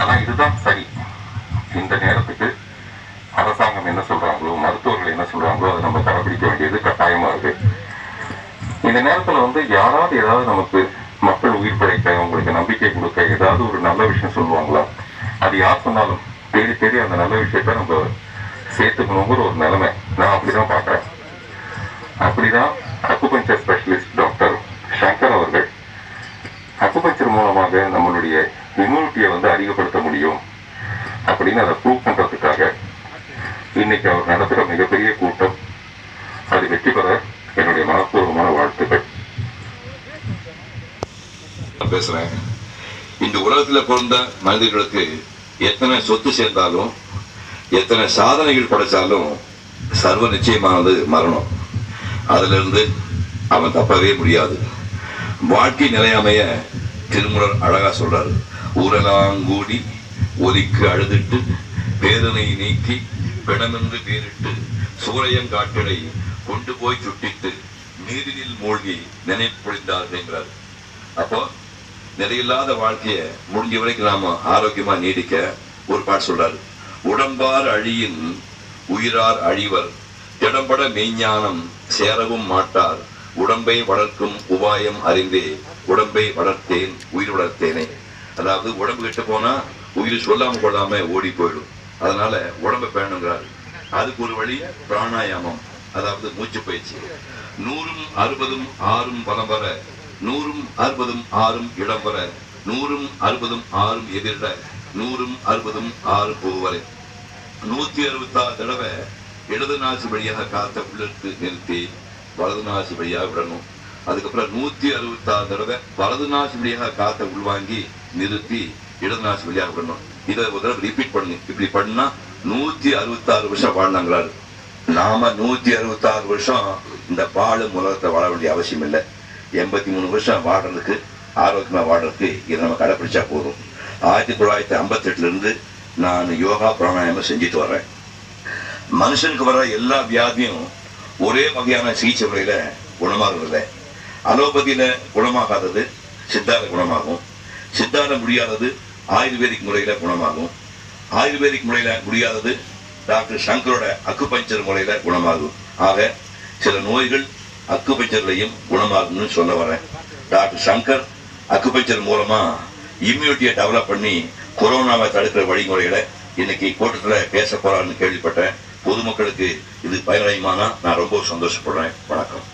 ஆனா இதுதான் சரி இந்த நேரத்துக்கு அரசாங்கம் என்ன சொல்றாங்களோ மருத்துவர்கள் என்ன சொல்றாங்களோ அதை நம்ம கடைபிடிக்க வேண்டியது கட்டாயமா இருக்கு இந்த நேரத்துல வந்து யாராவது ஏதாவது நமக்கு மக்கள் உயிர் பிழைக்க அவங்களுக்கு நம்பிக்கை கொடுக்க ஏதாவது ஒரு நல்ல விஷயம் சொல்லுவாங்களா அது யார் சொன்னாலும் தேடி தேடி அந்த நல்ல விஷயத்த நம்ம சேர்த்துக்கணுங்கிற ஒரு நிலைமை நான் அப்படிதான் பார்க்கறேன் அப்படிதான் அக்குபஞ்சர் ஸ்பெஷலிஸ்ட் டாக்டர் சங்கர் அவர்கள் அக்குபஞ்சர் மூலமாக நம்மளுடைய இம்யூனிட்டியை வந்து அதிகப்படுத்த முடியும் அப்படின்னு அதை ப்ரூவ் பண்றதுக்காக இன்னைக்கு அவர் நடத்துகிற மிகப்பெரிய கூட்டம் அது வெற்றி பெற என்னுடைய மனப்பூர்வமான வாழ்த்துக்கள் நான் பேசுறேன் இந்த உலகத்துல பிறந்த மனிதர்களுக்கு எத்தனை சொத்து சேர்ந்தாலும் எத்தனை சாதனைகள் படைச்சாலும் சர்வ நிச்சயமானது மரணம் அதுல இருந்து அவன் தப்பவே முடியாது வாழ்க்கை நிலையாமைய திருமுறர் அழகா சொல்றாரு ஊரெல்லாம் கூடி ஒலிக்கு அழுதிட்டு பேரனை நீக்கி பிணமென்று பேரிட்டு சூரையங்காட்டினை கொண்டு போய் சுட்டிட்டு நீரினில் மூழ்கி நினைப்பொழிந்தார்கள் என்கிறார் அப்போ நிறையில்லாத வாழ்க்கைய முடிஞ்ச வரைக்கும் நாம ஆரோக்கியமா நீடிக்க ஒரு பாட்டு சொல்றாரு உடம்பார் அழியின் உயிரார் அழிவர் திடம்பட மெய்ஞானம் சேரவும் மாட்டார் உடம்பை வளர்க்கும் உபாயம் அறிந்தே உடம்பை வளர்த்தேன் உயிர் வளர்த்தேனே அதாவது உடம்பு கெட்டு போனா உயிர் சொல்லாம கொள்ளாம ஓடி போயிடும் அதனால உடம்பை பேணுங்கிறாரு அதுக்கு ஒரு வழி பிராணாயாமம் அதாவது மூச்சு பயிற்சி நூறும் அறுபதும் ஆறும் பலம் வர நூறும் அறுபதும் ஆறும் இடம் வர நூறும் அறுபதும் ஆறும் எதிரிட நூறும் அறுபதும் ஆறு போவரை நூத்தி அறுபத்தாறு தடவை இடது நாசி வழியாக காத்த உள்ளிட்டு நிறுத்தி வலது நாசி வழியாக விடணும் அதுக்கப்புறம் நூத்தி அறுபத்தாறு தடவை வலது நாசி வழியாக காத்த உள்வாங்கி நிறுத்தி இடது நாசி வழியாக விடணும் இதை ஒரு தடவை ரிப்பீட் பண்ணுங்க இப்படி பண்ணா நூத்தி அறுபத்தாறு வருஷம் வாழ்ந்தாங்கிறாரு நாம நூத்தி அறுபத்தாறு வருஷம் இந்த பாலு உலகத்தை வாழ வேண்டிய அவசியம் இல்லை எண்பத்தி மூணு வருஷம் வாழ்றதுக்கு ஆரோக்கியமா வாழ்றதுக்கு இதை நம்ம கடைப்பிடிச்சா போதும் ஆயிரத்தி தொள்ளாயிரத்தி ஐம்பத்தெட்டுல இருந்து நான் யோகா பிராணாயாமம் செஞ்சுட்டு வர்றேன் மனுஷனுக்கு வர எல்லா வியாதியும் ஒரே வகையான சிகிச்சை முறையில குணமாகிறது அலோபதியில குணமாகாதது சித்தால குணமாகும் சித்தால முடியாதது ஆயுர்வேதிக் முறையில குணமாகும் ஆயுர்வேதிக் முறையில முடியாதது டாக்டர் சங்கரோட அக்குபஞ்சர் முறையில குணமாகும் ஆக சில நோய்கள் அக்குபஞ்சர்லையும் குணமாகும்னு சொல்ல வரேன் டாக்டர் சங்கர் அக்குபஞ்சர் மூலமா இம்யூனிட்டியை டெவலப் பண்ணி கொரோனாவை தடுக்கிற வழிமுறைகளை இன்னைக்கு கூட்டத்துல பேச போறான்னு கேள்விப்பட்டேன் பொதுமக்களுக்கு இது பயனடையுமானா நான் ரொம்ப சந்தோஷப்படுறேன் வணக்கம்